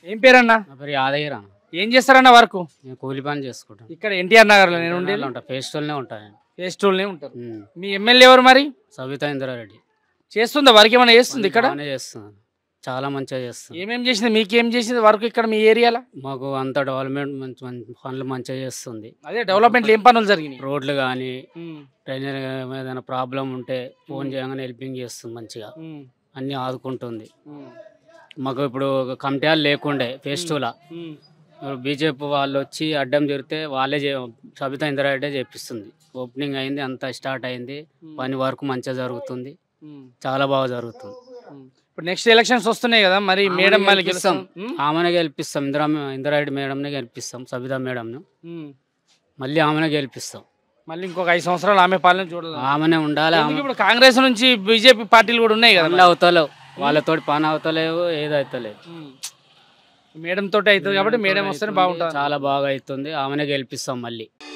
ఏం పేరన్నా నా పేరు యాదగిరి అన్న ఏం చేస్తారన్న వర్క్ నేను కూలి పని చేసుకుంటాను ఇక్కడ ఎన్టీఆర్ నగర్ లో నేను ఉండేది ఉంటా ఫేస్టోల్నే ఉంటాను నేను ఫేస్టోల్నే ఉంటారు ఉమ్. మీ ఎమ్మెల్యే ఎవరు మరి సవితా ఇంద్రారెడ్డి చేస్తుందా వర్క్ ఏమైనా చేస్తుంది ఇక్కడ బాగానే చేస్తున్నాను చాలా మంచిగా చేస్తాను ఏమేం చేసింది మీకేం చేసింది వర్క్ ఇక్కడ మీ ఏరియాలో మాకు అంత డెవలప్మెంట్ మంచి మంచి పనులు మంచిగా చేస్తుంది అదే డెవలప్మెంట్ ఏం పనులు జరిగినాయి రోడ్లు కానీ ఉమ్, ట్రైనర్ ఏదైనా ప్రాబ్లం ఉంటే ఫోన్ చేయగానే హెల్పింగ్ చేస్తుంది మంచిగా ఉమ్, అన్నీ ఆదుకుంటుంది ఉమ్, మాకు ఇప్పుడు ఒక కమిటీ వాళ్ళు లేకుండే ఫెస్టివల్ ఉమ్, బీజేపీ వాళ్ళు వచ్చి అడ్డం జరిగితే వాళ్ళే చే- సబితా ఇంద్రారెడ్డి చేపిస్తుంది ఓపెనింగ్ అయింది అంతా స్టార్ట్ అయింది పని వర్క్ మంచిగా జరుగుతుంది ఉమ్, చాలా బాగా జరుగుతుంది ఉమ్. ఇప్పుడు నెక్స్ట్ ఎలక్షన్స్ వస్తున్నాయి కదా మరి ఆమెనే మేడం మళ్ళీ గెలిపిస్తాం. గెలుస్తాం ఉమ్, ఆమెనే గెలిపిస్తాం ఇందిరా ఇందిరారెడ్డి మేడంనే గెలిపిస్తాం సబితా మేడంను ఉమ్. మళ్ళీ ఆమెనే గెలిపిస్తాం మళ్ళీ ఇంకొక ఐదు సంవత్సరాలు ఆమె పాలన చూడాలి ఆమెనే ఉండాలి ఆమె ఎందుకు ఇప్పుడు కాంగ్రెస్ నుంచి బీజేపీ పార్టీలు కూడా ఉన్నాయి కదా పనులు అవుతలేవు వాళ్ళతోటి పని అవుతలేవు ఏది అవుతలేదు ఉమ్. మేడం తోటి అవుతుంది కాబట్టి మేడం వస్తేనే బాగుంటుంది చాలా బాగా అవుతుంది ఆమెనే గెలిపిస్తాం మళ్ళీ